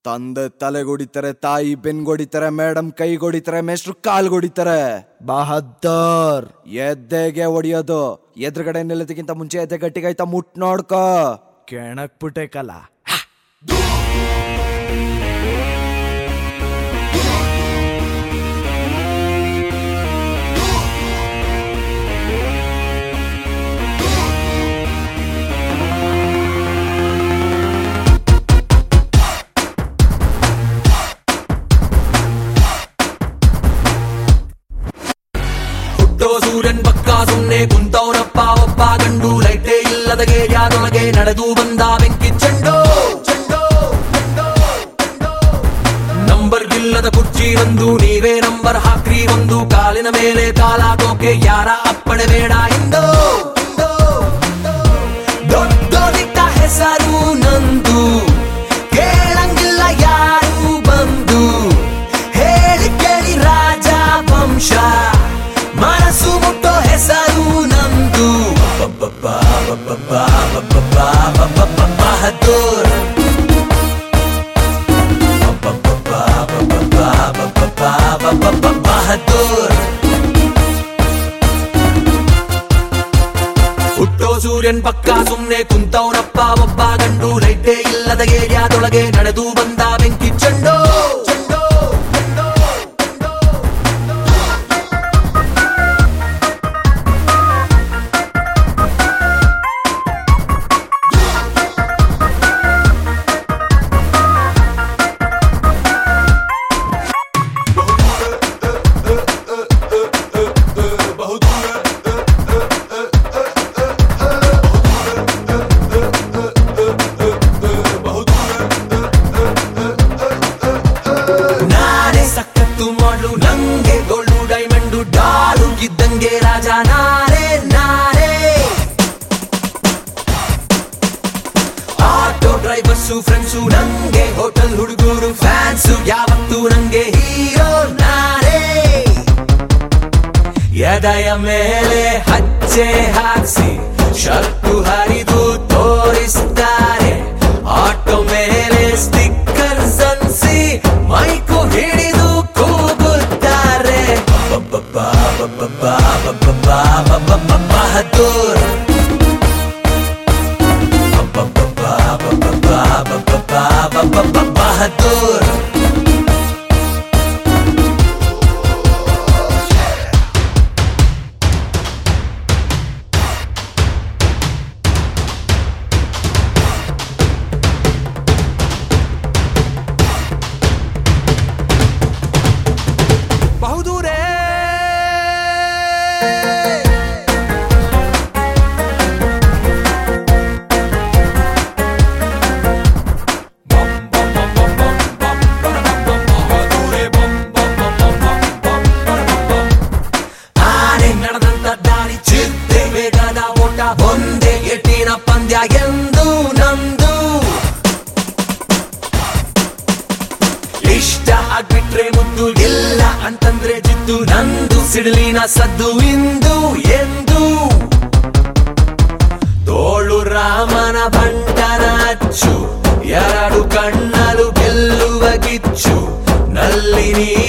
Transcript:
ತಂದೆ ತಲೆಗೊಡಿತಾರೆ ತಾಯಿ ಬೆನ್ಗೊಡಿತಾರೆ ಮೇಡಮ್ ಕೈಗೊಡಿತಾರೆ ಮೇಷ್ಟ್ರು ಕಾಲ್ಗೊಡಿತಾರೆ ಬಹದ್ದರ್ ಎದ್ದೆಗೆ ಹೊಡಿಯೋದು ಎದುರುಗಡೆ ನಿಲ್ಲದಕ್ಕಿಂತ ಮುಂಚೆ ಎದೆ ಗಟ್ಟಿಗಾಯ್ತಾ ಮುಟ್ ನೋಡ್ಕೋ ಕೆಣಕ್ ಪುಟೆ ಕಲ ಹುಟ್ಟೋ ಸೂರ್ಯನ್ ಪಕ್ಕ ಸುಮ್ನೆ ಕುಂತವನಪ್ಪ ಒಬ್ಬ ಗಂಡು ಲೈಟೇ ಇಲ್ಲದ ಗೇರ್ಯಾದೊಳಗೆ ನಡೆದು ಬಂದ ಬೆಂಕಿ ಚೆಂಡೋ ಚೆಂಡೋ ಚೆಂಡೋ, ಚೆಂಡೋ. ನಂಬರ್ ಇಲ್ಲದ ಕುರ್ಚಿ ಒಂದು ನೀವೇ ನಂಬರ್ ಹಾಕ್ರಿ ಒಂದು ಕಾಲಿನ ಮೇಲೆ ಕಾಲಾಗೋಕೆ ಯಾರ ಅಪ್ಪಣೆ ಬೇಡ ಇಂದೋ ಇಂದೋ, ಇಂದೋ. ದೊಡ್ಡೋದಿಟ್ಟ ಹೆಸರು ನಂದು ಕೇಳಂಗಿಲ್ಲ ಯಾರು ಬಂದು ಹೇಳಿ ಕೇಳಿ ರಾಜ ವಂಶ ಮನಸ್ಸು ಮುಟ್ಟೋ ಹೆಸರು ನಮ್ದು ಬಹದ್ದೂರ್ ಬಹದ್ದೂರ್ ಹುಟ್ಟೋ ಸೂರ್ಯನ್ ಪಕ್ಕ ಸುಮ್ನೆ ಕುಂತವನಪ್ಪ ಒಬ್ಬ ಗಂಡು ಲೈಟೇ ಇಲ್ಲದ ಏರಿಯಾದೊಳಗೆ ನಡೆದು ಬಂದ ಬೆಂಕಿ ಚೆಂಡೋ ಚೆಂಡೋ ಚೆಂಡೋ, ಚೆಂಡೋ. ನಾನೇ ಸಖತ್ತು ಮಾಡ್ಲು ನಂಗೆ ಗೋಲ್ಡು ಡೈಮಂಡು ಡಾಲು ಇದ್ದಂಗೆ ರಾಜ ನಾನೇ ನಾನೇ ಆಟೋ ಡ್ರೈವರ್ಸು ಫ್ರೆಂಡ್ಸು ನಂಗೆ ಹೋಟೆಲ್ ಹುಡುಗರು ಫ್ಯಾನ್ಸು ಯಾವತ್ತು ನಂಗೆ ಹೀರೋ ನಾನೇ ಎದೆಯ ಮೇಲೆ ಹಚ್ಚೆ ಹಾಕ್ಸಿ ಶರ್ಟು ಹರಿದು ತೋರಿಸ್ತಾರೆ ಆಟೋ ಮೇಲೆ ಸ್ಟಿಕ್ಕರ್ಸ್ ಅನ್ಸಿ ಮೈಕು ಹಿಡಿದು ಕೂಗುತ್ತಾರೆ ಬಹದ್ದೂರ್ ಬಹದ್ದೂರ್ ಬಹುದೂರೇ ಆನೆ ನಡೆದಂತ ದಾರಿ ಚಿರತೆ ವೇಗದ ಓಟ ಒಂದೇ ಎಟ್ಟಿನ ಪಂದ್ಯ ಎಂದು ನಂದು ಇಷ್ಟ ಆಗ್ಬಿಟ್ರೆ ಮುದ್ದು ಇಲ್ಲ ಅಂತಂದ್ರೆ ಜಿದ್ದು ನಂದು ಸಿಡಿಲಿನ ಸದ್ದು ಇಂದು ಎಂದು ತೋಳು ರಾಮನ ಬಂಟನ ಅಚ್ಚು ಎರಡು ಕಣ್ಣಲು ಗೆಲ್ಲುವ ಕಿಚ್ಚು ನಲ್ಲಿ ನೀ